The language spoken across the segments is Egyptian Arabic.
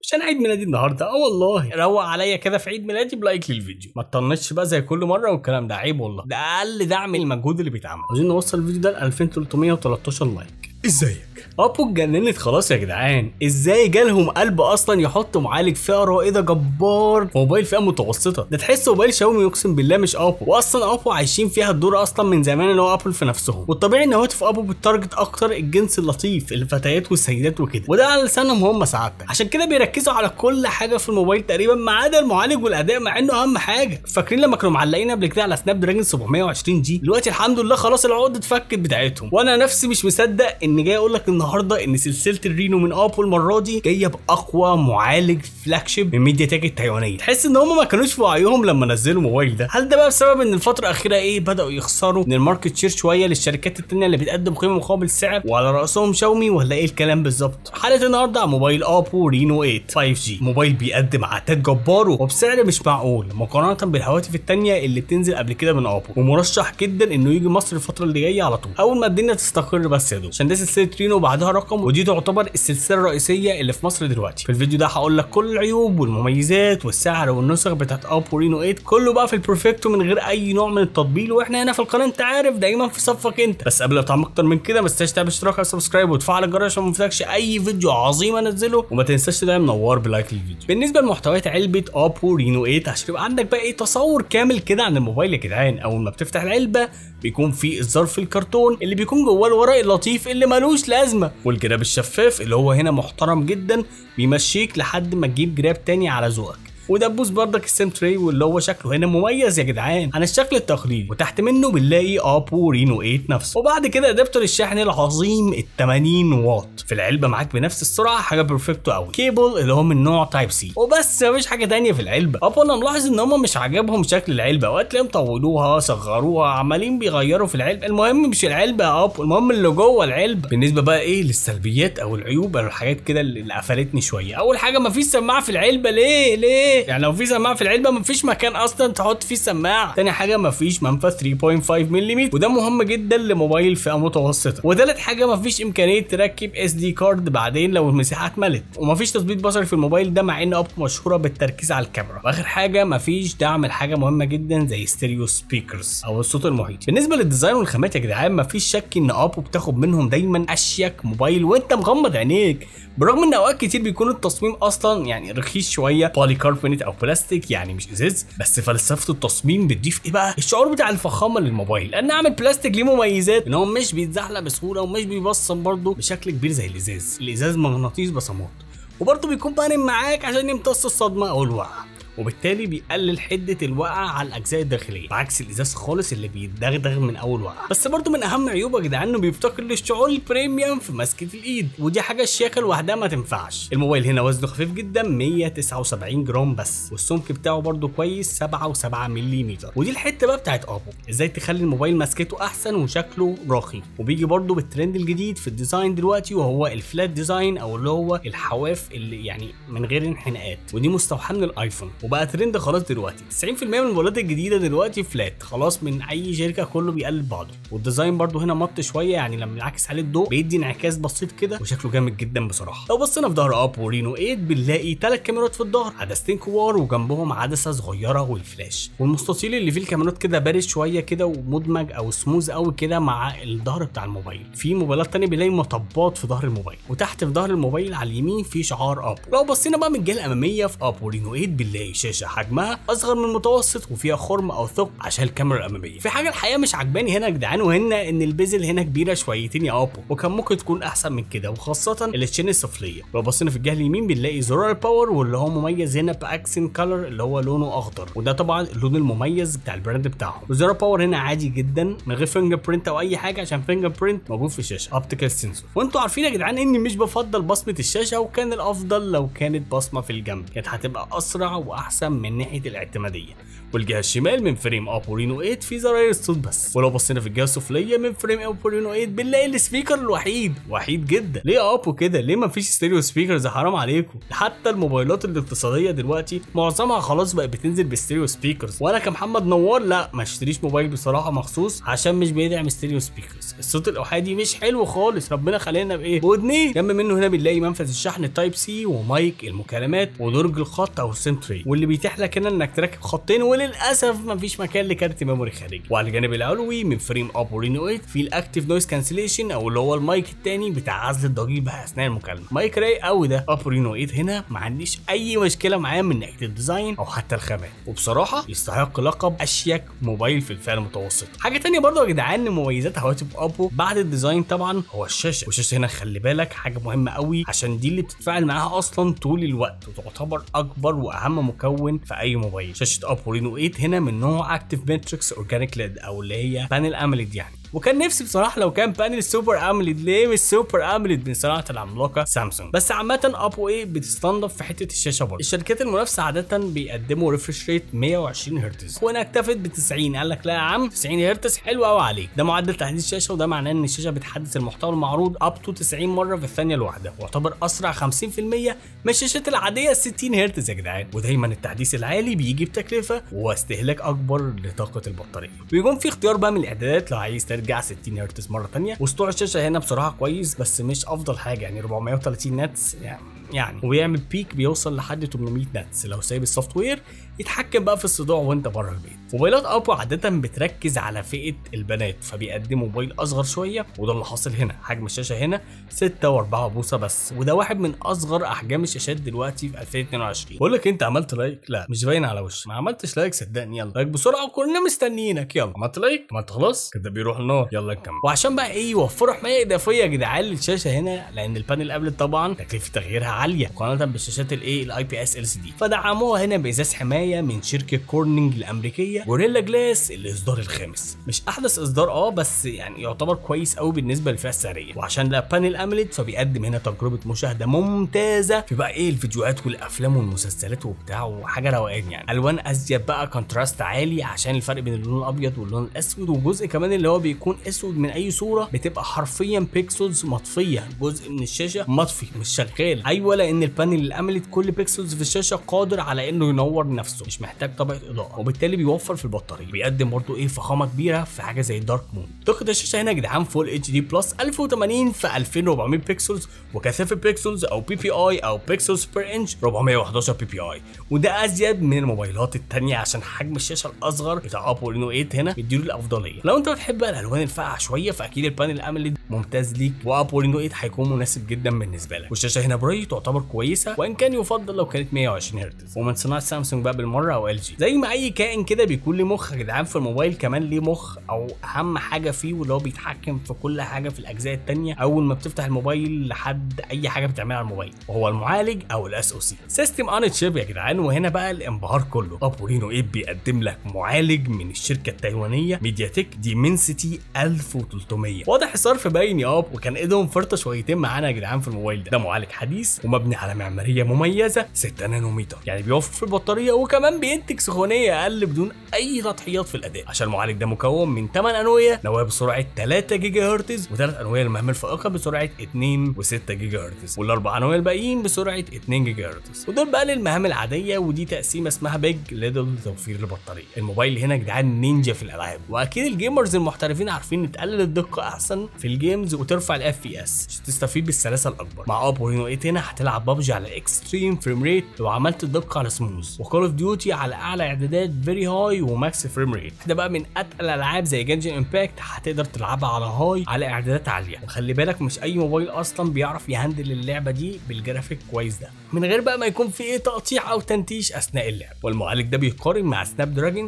عشان عيد ميلادي النهارده اه والله روق عليا كده في عيد ميلادي بلايك للفيديو ما تطنشش بقى زي كل مره والكلام ده عيب والله ده اقل دعم المجهود اللي بيتعمل عايزين نوصل الفيديو ده ل 2313 لايك ازيك ابو اتجننت خلاص يا جدعان ازاي جالهم قلب اصلا يحطوا معالج فئه رائده جبار في موبايل فئه متوسطه ده تحس موبايل شاومي اقسم بالله مش ابو واصلا ابو عايشين فيها الدور اصلا من زمان اللي هو ابل في نفسهم والطبيعي ان هواتف ابو بتارجت اكتر الجنس اللطيف الفتيات والسيدات وكده وده على لسانهم هم سعادتك عشان كده بيركزوا على كل حاجه في الموبايل تقريبا ما عدا المعالج والاداء مع انه اهم حاجه فاكرين لما كانوا معلقين قبل كده على سناب دراجون 720 جي دلوقتي الحمد لله خلاص العقد اتفكت بتاعتهم وانا نفسي مش مصدق ان جاي اقول لك النهارده ان سلسله الرينو من ابل المره دي جايه باقوى معالج فلاج شيب من ميديا تك التايوانيه تحس ان هم ما كانوش في وعيهم لما نزلوا الموبايل ده هل ده بقى بسبب ان الفتره الاخيره ايه بداوا يخسروا من الماركت شير شويه للشركات التانيه اللي بتقدم قيمه مقابل سعر وعلى راسهم شاومي ولا ايه الكلام بالظبط حلقه النهارده عن موبايل ابو رينو 8 5G موبايل بيقدم عتاد جبار وبسعر مش معقول مقارنه بالهواتف التانيه اللي بتنزل قبل كده من ابو ومرشح جدا انه يجي مصر الفتره اللي جايه على طول اول ما الدنيا تستقر بس يا دوب عشان ده سلسله رينو وبعدها رقم ودي تعتبر السلسله الرئيسيه اللي في مصر دلوقتي في الفيديو ده هقول لك كل العيوب والمميزات والسعر والنسخ بتاعت ابو رينو 8 كله بقى في البرفكتو من غير اي نوع من التطبيل واحنا هنا في القناه انت عارف دايما في صفك انت بس قبل ما تعمل اكتر من كده ما تنساش تعمل اشتراك على سبسكرايب وتفعل الجرس عشان ما يفوتكش اي فيديو عظيم انزله وما تنساش تدعم منور بلايك للفيديو بالنسبه لمحتويات علبه ابو رينو 8 عشان يبقى عندك بقى ايه تصور كامل كده عن الموبايل يا جدعان اول ما بتفتح العلبه بيكون في الظرف الكرتون اللي بيكون جواه الورق اللطيف اللي ملوش لازمه والجراب الشفاف اللي هو هنا محترم جدا بيمشيك لحد ما تجيب جراب تاني على ذوقك ودبوس بردك السيم تري واللي هو شكله هنا مميز يا جدعان عن الشكل التقليدي وتحت منه بنلاقي ابو رينو 8 نفسه وبعد كده ادابتور الشحن العظيم ال 80 واط في العلبه معاك بنفس السرعه حاجه بيرفكتو قوي كيبل اللي هو من نوع تايب سي وبس مفيش حاجه تانية في العلبه ابو انا ملاحظ ان هم مش عاجبهم شكل العلبه اوقات تلاقيهم طولوها صغروها عمالين بيغيروا في العلبه المهم مش العلبه يا ابو المهم اللي جوه العلبه بالنسبه بقى ايه للسلبيات او العيوب او الحاجات كده اللي قفلتني شويه اول حاجه مفيش سماعه في العلبه ليه ليه يعني لو في سماعه في العلبه مفيش مكان اصلا تحط فيه سماعه تاني حاجه مفيش منفذ 3.5 ملم وده مهم جدا لموبايل فئه متوسطه وتالت حاجه مفيش امكانيه تركب اس دي كارد بعدين لو المساحه اتملت ومفيش تثبيت بصري في الموبايل ده مع ان ابو مشهوره بالتركيز على الكاميرا واخر حاجه مفيش دعم لحاجه مهمه جدا زي ستيريو سبيكرز او الصوت المحيط بالنسبه للديزاين والخامات يا جدعان مفيش شك ان ابو بتاخد منهم دايما اشيك موبايل وانت مغمض عينيك برغم ان اوقات كتير بيكون التصميم اصلا يعني رخيص شويه بولي كاربونيت او بلاستيك يعني مش ازاز بس فلسفه التصميم بتضيف ايه بقى الشعور بتاع الفخامه للموبايل لان عامل بلاستيك ليه مميزات ان هو مش بيتزحلق بسهوله ومش بيبصم برضه بشكل كبير زي الازاز الازاز مغناطيس بصمات وبرضه بيكون بارم معاك عشان يمتص الصدمه او الوقعه وبالتالي بيقلل حده الوقع على الاجزاء الداخليه بعكس الازاز خالص اللي بيتدغدغ من اول وقعه بس برضه من اهم عيوبه يا جدعان انه بيفتقر للشعور البريميوم في مسكه الايد ودي حاجه الشياكه لوحدها ما تنفعش الموبايل هنا وزنه خفيف جدا 179 جرام بس والسمك بتاعه برضه كويس 7.7 ملم ودي الحته بقى بتاعت ابو ازاي تخلي الموبايل مسكته احسن وشكله راقي وبيجي برضه بالترند الجديد في الديزاين دلوقتي وهو الفلات ديزاين او اللي هو الحواف اللي يعني من غير انحناءات ودي مستوحاه من الايفون وبقى ترند خلاص دلوقتي 90% من الموبايلات الجديده دلوقتي فلات خلاص من اي شركه كله بيقلد بعضه والديزاين برضو هنا مط شويه يعني لما ينعكس عليه الضوء بيدي انعكاس بسيط كده وشكله جامد جدا بصراحه لو بصينا في ظهر اب ورينو 8 بنلاقي ثلاث كاميرات في الظهر عدستين كبار وجنبهم عدسه صغيره والفلاش والمستطيل اللي فيه الكاميرات كده بارد شويه كده ومدمج او سموز قوي كده مع الظهر بتاع الموبايل في موبايلات تانية بنلاقي مطبات في ظهر الموبايل وتحت في ظهر الموبايل على اليمين في شعار اب لو بصينا بقى من الجهه الاماميه في اب ورينو 8 بنلاقي شاشه حجمها اصغر من المتوسط وفيها خرم او ثقب عشان الكاميرا الاماميه في حاجه الحقيقه مش عجباني هنا يا جدعان وهنا ان البيزل هنا كبيره شويتين يا ابو وكان ممكن تكون احسن من كده وخاصه التشين السفليه لو بصينا في الجهه اليمين بنلاقي زرار الباور واللي هو مميز هنا باكسن كلر اللي هو لونه اخضر وده طبعا اللون المميز بتاع البراند بتاعهم وزرار الباور هنا عادي جدا من غير فينجر برينت او اي حاجه عشان فينجر برينت موجود في الشاشه اوبتيكال سنسور وانتوا عارفين يا جدعان اني مش بفضل بصمه الشاشه وكان الافضل لو كانت بصمه في الجنب كانت هتبقى اسرع احسن من ناحيه الاعتماديه والجهه الشمال من فريم ابو رينو 8 في زراير الصوت بس ولو بصينا في الجهه السفليه من فريم ابو رينو 8 بنلاقي السبيكر الوحيد وحيد جدا ليه يا ابو كده ليه ما فيش ستيريو سبيكرز حرام عليكم حتى الموبايلات الاقتصاديه دلوقتي معظمها خلاص بقى بتنزل بالستيريو سبيكرز وانا كمحمد نوار لا ما اشتريش موبايل بصراحه مخصوص عشان مش بيدعم ستيريو سبيكرز الصوت الاحادي مش حلو خالص ربنا خلينا بايه بودنين جنب منه هنا بنلاقي منفذ الشحن تايب سي ومايك المكالمات ودرج الخط او السيم تري واللي بيتيح لك هنا انك تركب خطين وللاسف مفيش مكان لكارت ميموري خارجي وعلى الجانب العلوي من فريم اب ورينو 8 في الاكتيف نويز كانسليشن او اللي هو المايك التاني بتاع عزل الضجيج بقى اثناء المكالمه مايك رايق قوي ده اب رينو 8 هنا ما عنديش اي مشكله معاه من ناحيه الديزاين او حتى الخامات وبصراحه يستحق لقب اشيك موبايل في الفئه المتوسطه حاجه تانية برضه يا جدعان مميزات هواتف ابو بعد الديزاين طبعا هو الشاشه والشاشه هنا خلي بالك حاجه مهمه قوي عشان دي اللي بتتفاعل معاها اصلا طول الوقت وتعتبر اكبر واهم مكون في اي موبايل شاشه ابو رينو 8 هنا من نوع اكتيف ماتريكس اورجانيك ليد او اللي هي بانل اموليد يعني وكان نفسي بصراحه لو كان بانل سوبر اموليد ليه مش سوبر اموليد من صناعه العملاقه سامسونج بس عامه ابو ايه بتستنضف في حته الشاشه برضه الشركات المنافسه عاده بيقدموا ريفرش ريت 120 هرتز وانا اكتفت ب 90 قال لك لا يا عم 90 هرتز حلو قوي عليك ده معدل تحديث الشاشه وده معناه ان الشاشه بتحدث المحتوى المعروض اب تو 90 مره في الثانيه الواحده واعتبر اسرع 50% من الشاشات العاديه 60 هرتز يا جدعان ودايما التحديث العالي بيجي بتكلفه واستهلاك اكبر لطاقه البطاريه ويكون في اختيار بقى من الاعدادات لو عايز ترجع 60 هرتز مره ثانيه وسطوع الشاشه هنا بصراحه كويس بس مش افضل حاجه يعني 430 نتس يعني يعني وبيعمل بيك بيوصل لحد 800 نتس لو سايب السوفت وير يتحكم بقى في الصداع وانت بره البيت موبايلات ابو عاده بتركز على فئه البنات فبيقدموا موبايل اصغر شويه وده اللي حاصل هنا حجم الشاشه هنا 6 و4 بوصه بس وده واحد من اصغر احجام الشاشات دلوقتي في 2022 بقول لك انت عملت لايك لا مش باين على وشك ما عملتش لايك صدقني يلا لايك بسرعه وكلنا مستنيينك يلا عملت لايك عملت خلاص كده بيروح النار يلا نكمل وعشان بقى ايه يوفروا حمايه اضافيه يا جدعان للشاشه هنا لان البانل قبل طبعا تكلفه تغييرها عاليه مقارنه بالشاشات الايه الاي بي اس ال سي دي فدعموها هنا بازاز حمايه من شركه كورنينج الامريكيه جوريلا جلاس الاصدار الخامس مش احدث اصدار اه بس يعني يعتبر كويس قوي بالنسبه للفئه السعريه وعشان ده بانل اموليد فبيقدم هنا تجربه مشاهده ممتازه في بقى ايه الفيديوهات والافلام والمسلسلات وبتاع وحاجه روقان يعني الوان ازيد بقى كونتراست عالي عشان الفرق بين اللون الابيض واللون الاسود وجزء كمان اللي هو بيكون اسود من اي صوره بتبقى حرفيا بيكسلز مطفيه جزء من الشاشه مطفي مش شغال ايوه لان البانل الاموليد كل بيكسلز في الشاشه قادر على انه ينور نفسه مش محتاج طبقه اضاءه وبالتالي بيوفر في البطاريه بيقدم برضه ايه فخامه كبيره في حاجه زي الدارك مود دقه الشاشه هنا يا جدعان فول اتش دي بلس 1080 في 2400 بيكسلز وكثافه بيكسلز او بي بي اي او بيكسلز بير انش 411 بي بي اي وده ازيد من الموبايلات التانية عشان حجم الشاشه الاصغر بتاع ابو رينو 8 هنا مديله الافضليه لو انت بتحب بقى الالوان الفاقعه شويه فاكيد البانل الاموليد ممتاز ليك وابو رينو 8 هيكون مناسب جدا بالنسبه لك والشاشه هنا براي تعتبر كويسه وان كان يفضل لو كانت 120 هرتز ومن صناعه سامسونج بقى بالمره او ال جي زي ما اي كائن كده بيكون ليه مخ يا جدعان في الموبايل كمان ليه مخ او اهم حاجه فيه واللي هو بيتحكم في كل حاجه في الاجزاء التانية اول ما بتفتح الموبايل لحد اي حاجه بتعملها على الموبايل وهو المعالج او الاس او سي سيستم اون تشيب يا جدعان وهنا بقى الانبهار كله ابو رينو 8 بيقدم لك معالج من الشركه التايوانيه ميديا تك ديمنسيتي 1300 واضح الصرف باين يا اب وكان ايدهم فرطه شويتين معانا يا جدعان في الموبايل ده ده معالج حديث ومبني على معماريه مميزه 6 نانومتر يعني بيوفر في البطاريه وكمان بينتج سخونيه اقل بدون اي تضحيات في الاداء عشان المعالج ده مكون من 8 انويه نواه بسرعه 3 جيجا هرتز وثلاث انويه للمهام الفائقه بسرعه 2 و6 جيجا هرتز والاربع انويه الباقيين بسرعه 2 جيجا هرتز ودول بقى للمهام العاديه ودي تقسيمه اسمها بيج ليدل توفير البطاريه الموبايل هنا يا جدعان نينجا في الالعاب واكيد الجيمرز المحترفين عارفين ان تقلل الدقه احسن في الجيمز وترفع الاف بي اس عشان تستفيد بالسلاسه الاكبر مع ابو رينو 8 هنا هتلعب ببجي على اكستريم فريم ريت لو عملت الدقه على سموز وكول اوف ديوتي على اعلى اعدادات فيري هاي وماكس فريم ريت ده بقى من اتقل الالعاب زي جنجن امباكت هتقدر تلعبها على هاي على اعدادات عاليه وخلي بالك مش اي موبايل اصلا بيعرف يهندل اللعبه دي بالجرافيك كويس ده من غير بقى ما يكون في ايه تقطيع او تنتيش اثناء اللعب والمعالج ده بيقارن مع سناب دراجون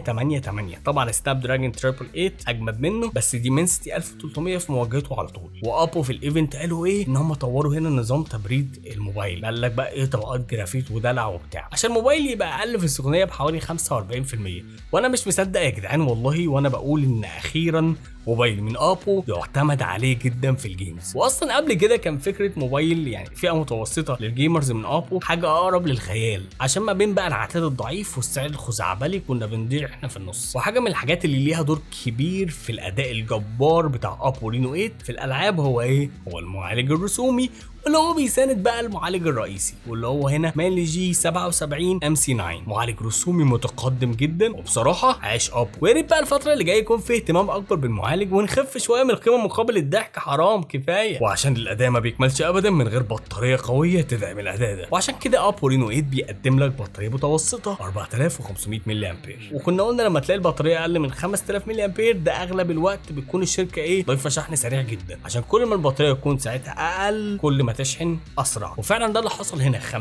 888 طبعا سناب دراجون تريبل 8 اجمد منه بس ديمنسيتي 1300 في مواجهته على طول وابو في الايفنت قالوا ايه ان هم طوروا هنا نظام تبريد الموبايل قال لك بقى ايه طبقات جرافيت ودلع وبتاع عشان الموبايل يبقى اقل في السخونيه بحوالي 45% وانا مش مصدق يا جدعان والله وانا بقول ان اخيرا موبايل من ابو يعتمد عليه جدا في الجيمز واصلا قبل كده كان فكره موبايل يعني فئه متوسطه للجيمرز من ابو حاجه اقرب للخيال عشان ما بين بقى العتاد الضعيف والسعر الخزعبلي كنا بنضيع احنا في النص وحاجه من الحاجات اللي ليها دور كبير في الاداء الجبار بتاع ابو رينو 8 في الالعاب هو ايه هو المعالج الرسومي اللي هو بيساند بقى المعالج الرئيسي واللي هو هنا مالي جي 77 ام سي 9 معالج رسومي متقدم جدا وبصراحه عاش اب ويا ريت بقى الفتره اللي جايه يكون فيه اهتمام اكبر بالمعالج ونخف شويه من القيمه مقابل الضحك حرام كفايه وعشان الاداء ما بيكملش ابدا من غير بطاريه قويه تدعم الاداء ده وعشان كده اب رينو 8 بيقدم لك بطاريه متوسطه 4500 ملي امبير وكنا قلنا لما تلاقي البطاريه اقل من 5000 ملي امبير ده اغلب الوقت بتكون الشركه ايه ضايفه شحن سريع جدا عشان كل ما البطاريه تكون ساعتها اقل كل ما تشحن اسرع وفعلا ده اللي حصل هنا 50%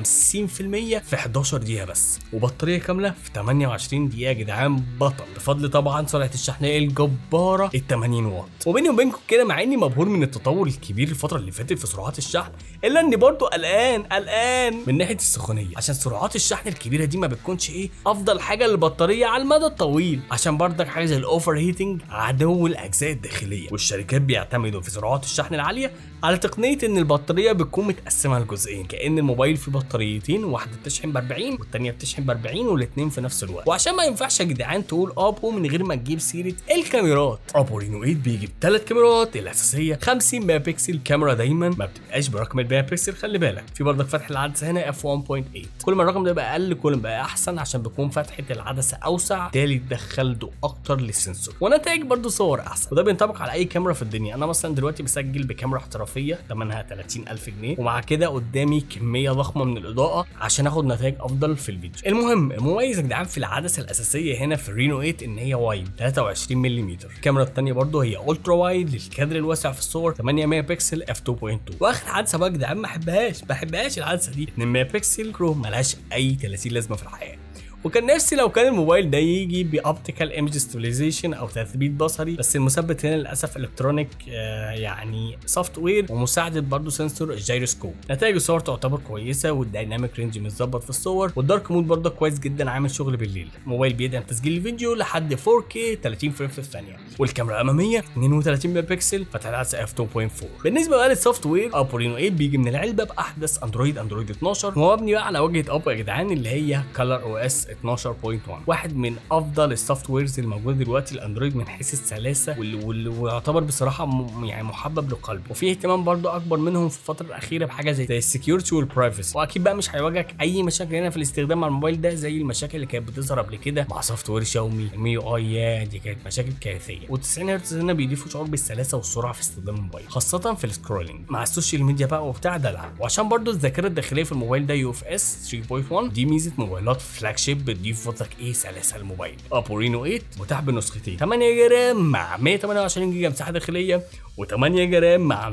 في 11 دقيقه بس وبطاريه كامله في 28 دقيقه يا جدعان بطل بفضل طبعا سرعه الشحن الجباره ال 80 واط وبيني وبينكم كده مع اني مبهور من التطور الكبير الفتره اللي فاتت في سرعات الشحن الا اني برضو قلقان قلقان من ناحيه السخونيه عشان سرعات الشحن الكبيره دي ما بتكونش ايه افضل حاجه للبطاريه على المدى الطويل عشان برضك حاجه زي الاوفر هيتنج عدو الاجزاء الداخليه والشركات بيعتمدوا في سرعات الشحن العاليه على تقنيه ان البطاريه بتكون متقسمه لجزئين كان الموبايل فيه بطاريتين واحده بتشحن ب 40 والثانيه بتشحن ب 40 والاثنين في نفس الوقت وعشان ما ينفعش يا جدعان تقول ابو من غير ما تجيب سيره الكاميرات ابو رينو 8 بيجيب ثلاث كاميرات الاساسيه 50 ميجا بكسل كاميرا دايما ما بتبقاش برقم الميجا بكسل خلي بالك في برضك فتح العدسه هنا اف 1.8 كل ما الرقم ده يبقى اقل كل ما بقى احسن عشان بيكون فتحه العدسه اوسع بالتالي تدخل ضوء اكتر للسنسور ونتائج برضو صور احسن وده بينطبق على اي كاميرا في الدنيا انا مثلا دلوقتي بسجل بكاميرا احترافيه ثمنها 30000 جنيه ومع كده قدامي كميه ضخمه من الاضاءه عشان اخد نتائج افضل في الفيديو المهم المميز يا جدعان في العدسه الاساسيه هنا في الرينو 8 ان هي وايد 23 ملم الكاميرا الثانيه برضو هي الترا وايد للكادر الواسع في الصور 8 ميجا بكسل اف 2.2 واخر عدسه بقى يا جدعان ما بحبهاش ما بحبهاش العدسه دي 2 ميجا بكسل كروم ملهاش اي 30 لازمه في الحياه وكان نفسي لو كان الموبايل ده يجي باوبتيكال ايمج ستابيلايزيشن او تثبيت بصري بس المثبت هنا للاسف الكترونيك آه يعني سوفت وير ومساعده برضه سنسور الجيروسكوب نتائج الصور تعتبر كويسه والدايناميك رينج متظبط في الصور والدارك مود برضه كويس جدا عامل شغل بالليل الموبايل بيدعم تسجيل الفيديو لحد 4K 30 فريم في الثانيه والكاميرا الاماميه 32 ميجا بكسل فتح العدسه اف 2.4 بالنسبه بقى للسوفت وير ابو رينو 8 بيجي من العلبه باحدث اندرويد اندرويد 12 هو مبني بقى على واجهه ابو يا جدعان اللي هي كلر او اس 12.1 واحد من افضل السوفت ويرز الموجوده دلوقتي الاندرويد من حيث السلاسه واللي, واللي ويعتبر بصراحه م... يعني محبب للقلب وفي اهتمام برضو اكبر منهم في الفتره الاخيره بحاجه زي, زي السكيورتي والبرايفسي واكيد بقى مش هيواجهك اي مشاكل هنا في الاستخدام مع الموبايل ده زي المشاكل اللي كانت بتظهر قبل كده مع سوفت وير شاومي المي يو اي يا دي كانت مشاكل كارثيه و90 هرتز هنا بيضيفوا شعور بالسلاسه والسرعه في استخدام الموبايل خاصه في السكرولينج مع السوشيال ميديا بقى وبتاع دلع وعشان برضو الذاكره الداخليه في الموبايل ده يو اف اس 3.1 دي ميزه موبايلات فلاج شيب بتضيف لك ايه سلاسه الموبايل ابو رينو 8 متاح بنسختين 8 جرام مع 128 جيجا مساحه داخليه و8 جرام مع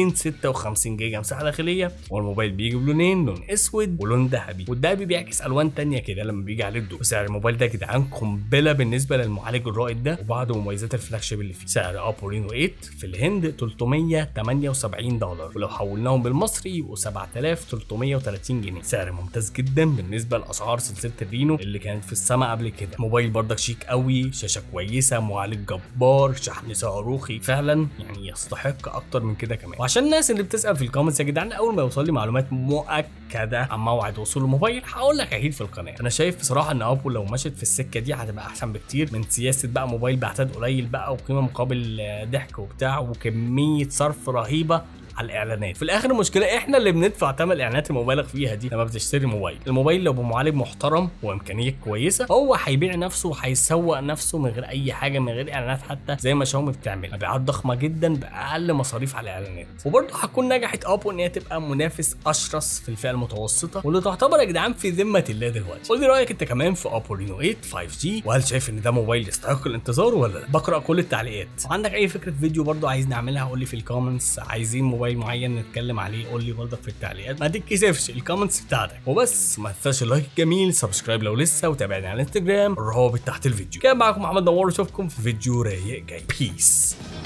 256 جيجا مساحه داخليه والموبايل بيجي بلونين لون اسود ولون ذهبي والذهبي بيعكس الوان تانية كده لما بيجي عليه الضوء وسعر الموبايل ده يا جدعان قنبله بالنسبه للمعالج الرائد ده وبعض مميزات الفلاج شيب اللي فيه سعر ابو رينو 8 في الهند 378 دولار ولو حولناهم بالمصري يبقوا 7330 جنيه سعر ممتاز جدا بالنسبه لاسعار سلسله الرينو اللي كانت في السما قبل كده موبايل برضك شيك قوي شاشه كويسه معالج جبار شحن صاروخي فعلا يعني يستحق اكتر من كده كمان وعشان الناس اللي بتسال في الكومنتس يا جدعان اول ما يوصل لي معلومات مؤكده عن موعد وصول الموبايل هقول لك اكيد في القناه انا شايف بصراحه ان ابو لو مشت في السكه دي هتبقى احسن بكتير من سياسه بقى موبايل بعتاد قليل بقى وقيمه مقابل ضحك وبتاع وكميه صرف رهيبه على الاعلانات في الاخر المشكله احنا اللي بندفع ثمن الاعلانات المبالغ فيها دي لما بتشتري موبايل الموبايل لو بمعالج محترم وامكانيات كويسه هو هيبيع نفسه وهيسوق نفسه من غير اي حاجه من غير اعلانات حتى زي ما شاومي بتعمل مبيعات ضخمه جدا باقل مصاريف على الاعلانات وبرضه هتكون نجحت ابو ان هي تبقى منافس اشرس في الفئه المتوسطه واللي تعتبر يا جدعان في ذمه الله دلوقتي قول لي رايك انت كمان في ابو رينو 8 5G وهل شايف ان ده موبايل يستحق الانتظار ولا لا بقرا كل التعليقات عندك اي فكره فيديو برضه عايز نعملها قول لي في الكومنتس عايزين موبايل معين نتكلم عليه قول لي برضك في التعليقات ما تتكسفش الكومنتس بتاعتك وبس ما تنساش اللايك الجميل سبسكرايب لو لسه وتابعني على الانستجرام الروابط تحت الفيديو كان معاكم محمد نوار اشوفكم في فيديو رايق جاي بيس